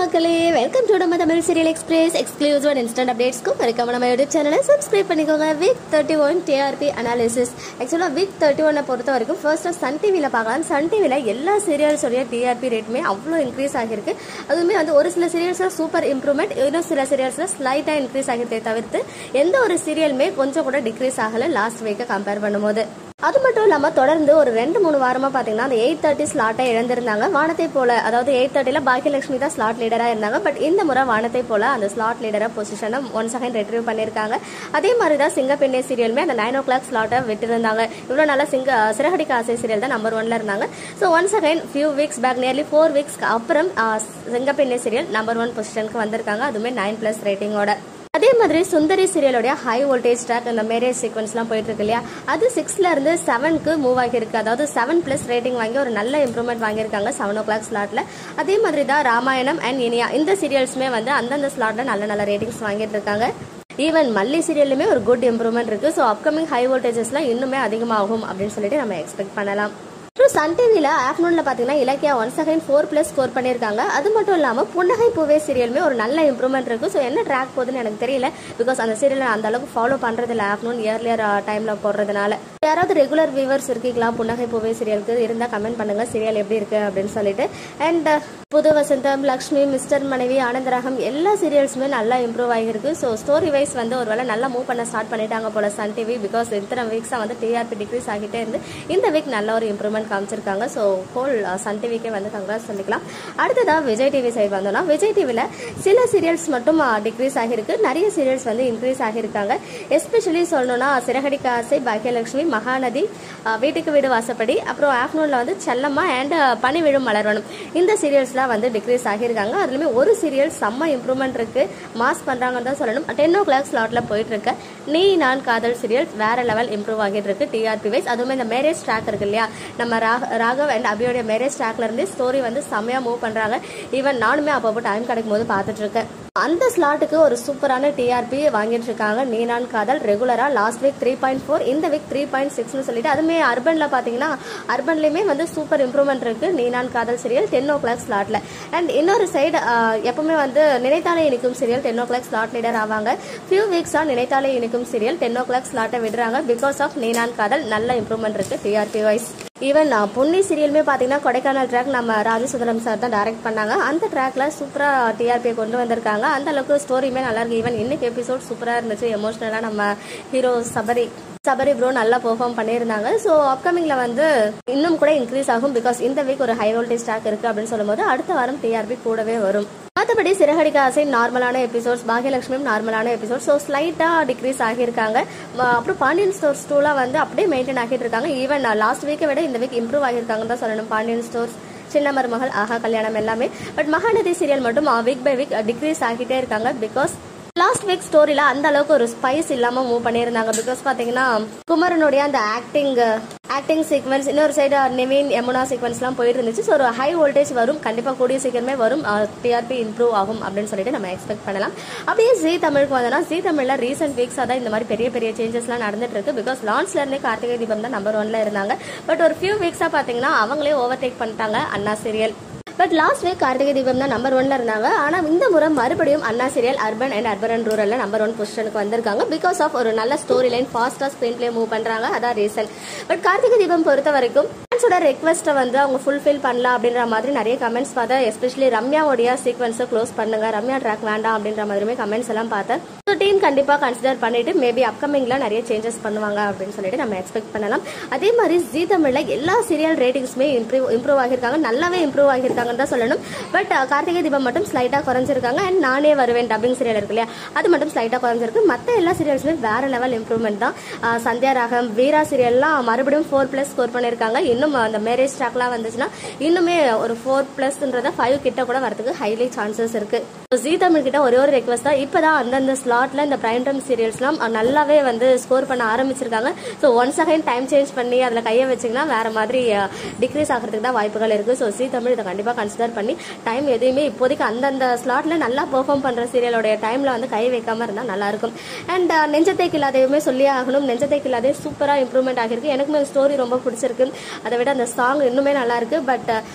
மக்களே welcome to நம்ம Tamil serial express exclusive and instant அப்டேட்ஸ்க்கும் மறக்காம நம்ம யூடியூப் சேனலை சப்ஸ்கிரைப் பண்ணிக்கோங்க week thirty one TRP analysis ஆக்சுவலாக வீக் தேர்ட்டி ஒன்னை பொறுத்த வரைக்கும் ஃபர்ஸ்ட்டாக சன் டிவியில் பார்க்கலாம் சன் டிவியில் எல்லா சீரியல்ஸோடைய டிஆர்பி ரேட்டுமே அவ்வளோ இன்க்ரீஸ் ஆகியிருக்கு அதுவுமே வந்து ஒரு சில சீரியல்ஸில் சூப்பர் இம்ப்ரூவ்மெண்ட் இன்னும் சில சீரியல்ஸில் ஸ்லைட்டாக இன்க்ரீஸ் ஆகிருக்கே தவிர்த்து எந்த ஒரு சீரியலுமே கொஞ்சம் கூட டிக்ரீஸ் ஆகலை லாஸ்ட் வீக்கை கம்பேர் பண்ணும்போது அது மட்டும் இல்லாமல் தொடர்ந்து ஒரு ரெண்டு மூணு வாரமாக பார்த்தீங்கன்னா அந்த எயிட் தேர்ட்டி ஸ்லாட்டை இழந்திருந்தாங்க வானத்தை போல அதாவது எயிட் தேர்ட்டியில் பாக்கியலட்சுமி தான் ஸ்லாட் லீடராக இருந்தாங்க பட் இந்த முறை வானத்தை போல அந்த ஸ்லாட் லீடராக பொசிஷனை ஒன் செகண்ட் ரெட்ரீவ் பண்ணியிருக்காங்க அதே மாதிரி தான் சிங்கப்பெண்ணே சீரியலுமே அந்த நைன் ஓ கிளாக் ஸ்லாட்டை விட்டுருந்தாங்க இவ்வளோ நாளாக சிங்க சிறகடிக்க ஆசை சீரியல் தான் நம்பர் ஒன்ல இருந்தாங்க so one second few weeks back nearly four வீக்ஸ்க்கு அப்புறம் ஆஹ், சிங்கப்பெண்ணே சீரியல் நம்பர் ஒன் பொசிஷனுக்கு வந்திருக்காங்க அதுவுமே நைன் ப்ளஸ் ரேட்டிங்கோட அதே மாதிரி சுந்தரி சீரியலோடைய ஹை வோல்டேஜ் ட்ராக் இந்த மேரேஜ் சீக்வன்ஸ்லாம் போயிட்டு இருக்கு இல்லையா அது சிக்ஸ்ல இருந்து செவனுக்கு மூவ் ஆகியிருக்கு அதாவது செவன் பிளஸ் ரேட்டிங் வாங்கி ஒரு நல்ல இம்ப்ரூவ்மெண்ட் வாங்கியிருக்காங்க செவன் ஓ கிளாக் ஸ்லாட்ல அதே மாதிரி தான் ராமாயணம் அண்ட் இனியா இந்த சீரியல்ஸுமே வந்து அந்தந்த ஸ்லாட்ல நல்ல நல்ல ரேட்டிங்ஸ் வாங்கிட்டு இருக்காங்க ஈவன் மல்லி சீரியல்லுமே ஒரு குட் இம்ப்ரூவ்மெண்ட் இருக்கு ஸோ அப்கமிங் ஹை வோல்டேஜஸ்லாம் இன்னுமே அதிகமாகும் அப்படின்னு சொல்லிட்டு நம்ம எக்ஸ்பெக்ட் பண்ணலாம் அப்புறம் சன் டிவியில் ஆஃப்டர்நூனில் பார்த்தீங்கன்னா Ilakkiya one second four plus score பண்ணியிருக்காங்க அது மட்டும் இல்லாமல் புன்னகை பூவே சீரியலுமே ஒரு நல்ல இம்ப்ரூவ்மெண்ட் இருக்குது ஸோ என்ன ட்ராக் போகுதுன்னு எனக்கு தெரியல பிகாஸ் அந்த சீரியலை அந்த அளவுக்கு ஃபாலோ பண்ணுறதில்ல ஆஃப்டர்நூன் இயர்லியர் டைமில் போடுறதுனால யாராவது ரெகுலர் வியூவர்ஸ் இருக்கீங்களா புன்னகை பூவே சீரியலுக்கு இருந்தால் கமெண்ட் பண்ணுங்க சீரியல் எப்படி இருக்கு அப்படின்னு சொல்லிட்டு அண்ட் புது வசந்தம் லக்ஷ்மி மிஸ்டர் மனைவி ஆனந்தராகம் எல்லா சீரியல்ஸுமே நல்லா இம்ப்ரூவ் ஆகியிருக்கு ஸோ ஸ்டோரி வைஸ் வந்து ஒருவேளை நல்லா மூவ் பண்ண ஸ்டார்ட் பண்ணிட்டாங்க போல சன் டிவி பிகாஸ் இத்தனை வீக்ஸாக வந்து டிஆர்பி டிக்ரீஸ் ஆகிட்டே இருந்து இந்த வீக் நல்ல ஒரு இம்ப்ரூவ்மெண்ட் காமிச்சிருக்காங்க ஸோ ஹோல் சன் டிவிக்கே வந்து கங்க்ராஸ் சொல்லிக்கலாம் அடுத்ததாக விஜய் டிவி சைடு வந்தோம்னா விஜய் டிவியில் சில சீரியல்ஸ் மட்டும் டிக்ரீஸ் ஆகியிருக்கு நிறைய சீரியல்ஸ் வந்து இன்க்ரீஸ் ஆகியிருக்காங்க எஸ்பெஷலி சொல்லணும்னா சிறகடிக்க ஆசை பாக்கியலட்சுமி மகாநதி அஹ், வீட்டுக்கு வீடு வாசப்படி அப்புறம் ஆஃப்டர்நூனில் வந்து செல்லம்மா அண்ட் பனி விழும் மலர்வனம் இந்த சீரியல்ஸ்லாம் வந்து டிக்ரீஸ் ஆகியிருக்காங்க அதுலேயுமே ஒரு சீரியல் செம்ம இம்ப்ரூவ்மெண்ட் இருக்கு மாஸ் பண்ணுறாங்கன்னு தான் சொல்லணும் டென் ஓ கிளாக் ஸ்லாட்டில் போயிட்டு இருக்க நீ நான் காதல் சீரியல் வேற லெவல் இம்ப்ரூவ் ஆகிட்டு இருக்கு டிஆர்பி வைஸ் அதுவுமே இந்த மேரேஜ் ட்ராக் இருக்கு இல்லையா நம்ம ராக- ராகவ் அண்ட் அபியோடைய மேரேஜ் ட்ராக்ல இருந்தே ஸ்டோரி வந்து செம்மையா மூவ் பண்றாங்க ஈவன் நானுமே அப்பப்போ டைம் கிடைக்கும் போது பார்த்துட்டு இருக்கேன் அந்த ஸ்லாட்டுக்கு ஒரு சூப்பரான டிஆர்பி வாங்கிட்டு இருக்காங்க நீ நான் காதல் ரெகுலரா last week three point four இந்த வீக் த்ரீ பாயிண்ட் சிக்ஸ்னு சொல்லிட்டு அதுமே அர்பன்ல பாத்தீங்கன்னா அர்பன்லயுமே வந்து சூப்பர் இம்ப்ரூவ்மெண்ட் இருக்கு Nee Naan Kaadhal serial ten o'clock ஸ்லாட்ல அண்ட் இன்னொரு சைடு எப்பவுமே வந்து Ninaithale Inikkum serial ten o'clock slot leader ஆவாங்க ஃபியூ வீக்ஸா Ninaithale Inikkum serial ten o'clock ஸ்லாட்டை விடுறாங்க பிகாஸ் ஆஃப் நீ நான் காதல் நல்ல இம்ப்ரூவ்மெண்ட் இருக்கு டிஆர்பி வைஸ் ஈவன் பொன்னி சீரியலுமே பார்த்தீங்கன்னா கொடைக்கானல் ட்ராக் நம்ம ராஜசுந்தரம் சார் தான் டைரக்ட் பண்ணாங்க அந்த ட்ராக்ல சூப்பராக டிஆர்பி கொண்டு வந்திருக்காங்க அந்த அளவுக்கு ஸ்டோரியுமே நல்லா இருக்கு ஈவன் இன்னைக்கு எபிசோட் சூப்பராக இருந்துச்சு எமோஷனலாக நம்ம ஹீரோ சபரி சபரி ப்ரோ நல்லா பெர்ஃபார்ம் பண்ணியிருந்தாங்க ஸோ அப்கமிங்ல வந்து இன்னும் கூட இன்க்ரீஸ் ஆகும் பிகாஸ் இந்த வீக் ஒரு ஹை வோல்டேஜ் ட்ராக் இருக்கு அப்படின்னு சொல்லும்போது அடுத்த வாரம் டிஆர்பி கூடவே வரும் மற்றபடி சிறகடிக்க ஆசை நார்மலான எபிசோட்ஸ் பாகியலட்சுமியும் நார்மலான எபிசோட் ஸோ ஸ்லைட்டாக டிக்ரீஸ் ஆகியிருக்காங்க ம- அப்புறம் பாண்டியன் ஸ்டோர்ஸ் டூலாம் வந்து அப்படியே மெயின்டைன் ஆகிட்டு இருக்காங்க ஈவன் லாஸ்ட் வீக்கை விட இந்த வீக் இம்ப்ரூவ் ஆகியிருக்காங்கன்னு தான் சொல்லணும் பாண்டியன் ஸ்டோர்ஸ் சின்ன மருமகள் ஆஹா கல்யாணம் எல்லாமே பட் மகாநதி சீரியல் மட்டும் வீக் பை வீக் டிக்ரீஸ் ஆகிட்டே இருக்காங்க பிகாஸ் லாஸ்ட் வீக் ஸ்டோரியில அந்த அளவுக்கு ஒரு ஸ்பைஸ் இல்லாம மூவ் பண்ணியிருந்தாங்க பிகாஸ் பாத்தீங்கன்னா குமரனுடைய அந்த ஆக்டிங் ஆக்டிங் சீக்வன்ஸ் இன்னொரு சைடு நிவின் யமுனா சீக்வன்ஸ்லாம் போயிட்டு இருந்துச்சு ஸோ ஒரு ஹை வோல்டேஜ் வரும் கண்டிப்பா கூடிய சீக்கிரமே வரும் டிஆர்பி இம்ப்ரூவ் ஆகும் அப்படின்னு சொல்லிட்டு நம்ம எக்ஸ்பெக்ட் பண்ணலாம் அப்படியே ஜி தமிழுக்கு வந்தோம்னா ஜி தமிழ்ல ரீசெண்ட் வீக்ஸாக தான் இந்த மாதிரி பெரிய பெரிய சேஞ்சஸ்லாம் நடந்துட்டு இருக்கு பிகாஸ் லான்ச்ல இருந்தே கார்த்திகை தீபம் தான் நம்பர் ஒன்ல இருந்தாங்க பட் ஒரு ஃபியூ வீக்ஸா பாத்தீங்கன்னா அவங்களே ஓவர்டேக் பண்ணிட்டாங்க Anna serial but last week Karthigai Deepam தான் நம்பர் ஒன்ல இருந்தாங்க ஆனா இந்த முறை மறுபடியும் Anna serial urban and urban and ரூரல்ல நம்பர் ஒன் பொசிஷனுக்கு வந்திருக்காங்க பிகாஸ் ஆஃப் ஒரு நல்ல ஸ்டோரி லைன் ஃபாஸ்டா ஸ்கிரீன் பிளே மூவ் பண்றாங்க அதான் ரீசன் பட் கார்த்திகை தீபம் பொறுத்த வரைக்கும் ஃபேன்ஸோட ரெக்வஸ்ட்டை வந்து அவங்க ஃபுல்ஃபில் பண்ணலாம் அப்படின்ற மாதிரி நிறைய கமெண்ட்ஸ் பார்த்தேன் எஸ்பெஷலி ரம்யாவுடைய சீக்வன்ஸை க்ளோஸ் பண்ணுங்க ரம்யா ட்ராக் வேண்டாம் அப்படின்ற மாதிரியுமே கமெண்ட்ஸ் எல்லாம் பார்த்தேன் ஸோ டீம் கண்டிப்பா கன்சிடர் பண்ணிட்டு மேபி அப்கமிங்ல நிறைய சேஞ்சஸ் பண்ணுவாங்க அப்படின்னு சொல்லிட்டு நம்ம எக்ஸ்பெக்ட் பண்ணலாம் அதே மாதிரி ஜி தமிழ்ல எல்லா சீரியல் ரேட்டிங்ஸுமே இம்ப்ரூவ் இம்ப்ரூவ் ஆகியிருக்காங்க நல்லாவே இம்ப்ரூவ் ஆகியிருக்காங்கன்னு தான் சொல்லணும் பட் கார்த்திகை தீபம் மட்டும் ஸ்லைட்டாக குறைஞ்சிருக்காங்க அண்ட் நானே வருவேன் டப்பிங் சீரியல் இருக்கு இல்லையா அது மட்டும் ஸ்லைட்டாக குறைஞ்சிருக்கு மற்ற எல்லா சீரியல்ஸுமே வேற லெவல் இம்ப்ரூவ்மெண்ட் தான் ஆஹ் சந்தியா ராகம் வீரா சீரியல்லாம் மறுபடியும் ஃபோர் ப்ளஸ் ஸ்கோர் பண்ணியிருக்காங்க இன்னும் அந்த மேரேஜ் ட்ராக்லாம் வந்துச்சுன்னா இன்னுமே ஒரு ஃபோர் ப்ளஸ்ன்றத ஃபைவ் கிட்ட கூட வரதுக்கு ஹைலி சான்சஸ் இருக்கு ஜி தமிழ் கிட்ட ஒரே ஒரு ரெக்வஸ்ட் தான் இப்பதான் அந்தந்த ஸ்லாட்ல இந்த பிரைம் டைம் சீரியல்ஸ்லாம் நல்லாவே வந்து ஸ்கோர் பண்ண ஆரம்பிச்சிருக்காங்க so one second time change பண்ணி அதில் கையை வச்சிங்கன்னா வேற மாதிரி டிக்ரீஸ் ஆகிறதுக்கு தான் வாய்ப்புகள் இருக்கு ஸோ ஜி தமிழ் இதை கண்டிப்பாக கன்சிடர் பண்ணி டைம் எதையுமே இப்போதைக்கு அந்தந்த ஸ்லாட்ல நல்லா பெர்ஃபார்ம் பண்ற சீரியலோடைய டைம்ல வந்து கை வைக்காம இருந்தா நல்லா இருக்கும் அண்ட் நெஞ்சத்தை கில்லாதையுமே சொல்லியே ஆகணும் நெஞ்சத்தை கில்லாதே சூப்பரா இம்ப்ரூவ்மெண்ட் ஆகிருக்கு எனக்குமே ஸ்டோரி ரொம்ப பிடிச்சிருக்கு அதை விட அந்த சாங் இன்னுமே நல்லா இருக்கு பட்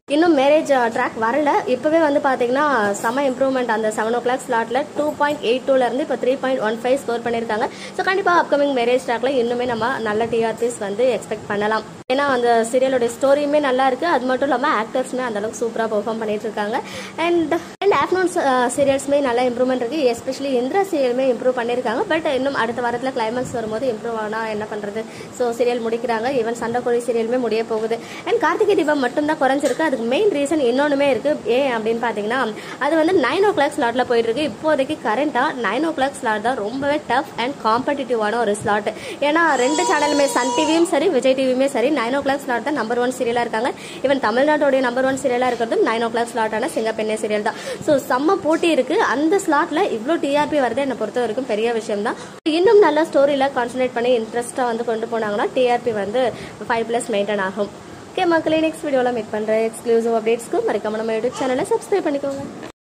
இன்னும் மேரேஜ் ட்ராக் வரல இப்போவே வந்து பார்த்தீங்கன்னா செம இம்ப்ரூவ்மெண்ட் அந்த செவன் ஓ கிளாக் ஸ்லாட்டில் டூ பாயிண்ட் எயிட் டூலேருந்து இப்போ three point one five score பண்ணியிருக்காங்க ஸோ கண்டிப்பாக அப்கமிங் மேரேஜ் ட்ராக்ல இன்னுமே நம்ம நல்ல டிஆர்பிஸ் வந்து எக்ஸ்பெக்ட் பண்ணலாம் ஏன்னா அந்த சீரியலோட ஸ்டோரியுமே நல்லா இருக்கு அது மட்டும் இல்லாமல் ஆக்டர்ஸுமே அந்த அளவுக்கு சூப்பராக பெர்ஃபார்ம் பண்ணிட்டு இருக்காங்க அண்ட் அண்ட் ஆஃப்டர்நூன் சீரியல்ஸுமே நல்ல இம்ப்ரூவ்மெண்ட் இருக்கு எஸ்பெஷலி இந்திரா சீரியலுமே இம்ப்ரூவ் பண்ணியிருக்காங்க பட் இன்னும் அடுத்த வாரத்தில் கிளைமேக்ஸ் வரும்போது இம்ப்ரூவ் ஆனால் என்ன பண்ணுறது ஸோ சீரியல் முடிக்கிறாங்க ஈவன் சண்டைக்கோழி சீரியலுமே முடிய போகுது அண்ட் கார்த்திகை தீபம் மட்டும்தான் குறைஞ்சிருக்கு அதுக்கு மெயின் ரீசன் இன்னொன்றுமே இருக்கு ஏன் அப்படின்னு பார்த்தீங்கன்னா அது வந்து நைன் ஓ கிளாக் ஸ்லாட்டில் போயிட்டு இருக்கு இப்போதைக்கு கரண்டாக நைன் ஓ கிளாக் ஸ்லாட் தான் ரொம்பவே டஃப் அண்ட் காம்படிட்டிவான ஒரு ஸ்லாட் ஏன்னா ரெண்டு சேனலுமே சன் டிவியும் சரி விஜய் டிவியுமே சரி நைன் ஓ கிளாக் ஸ்லாட் தான் நம்பர் ஒன் சீரியலாக இருக்காங்க ஈவன் தமிழ்நாட்டோடைய நம்பர் ஒன் சீரியலாக இருக்கிறதும் நைன் ஓ கிளாக் ஸ்லாட்டான சிங்கப்பெண்ணே சீரியல் தான் ஸோ செம்ம போட்டி இருக்கு அந்த ஸ்லாட்ல இவ்வளோ டிஆர்பி வரது என்னை பொறுத்த வரைக்கும் பெரிய விஷயம் தான் இன்னும் நல்ல ஸ்டோரியில் கான்சன்ட்ரேட் பண்ணி இன்ட்ரெஸ்ட்டாக வந்து கொண்டு போனாங்கன்னா டிஆர்பி வந்து ஃபைவ் ப்ளஸ் மெயின்டைன் ஆகும் ஓகே மக்களே நெக்ஸ்ட் வீடியோவில் மீட் பண்ணுறேன் எக்ஸ்க்ளூசிவ் அப்டேட்ஸ்க்கு மறக்காம நம்ம யூடியூப் சேனலை சப்ஸ்கிரைப் பண்ணிக்கோங்க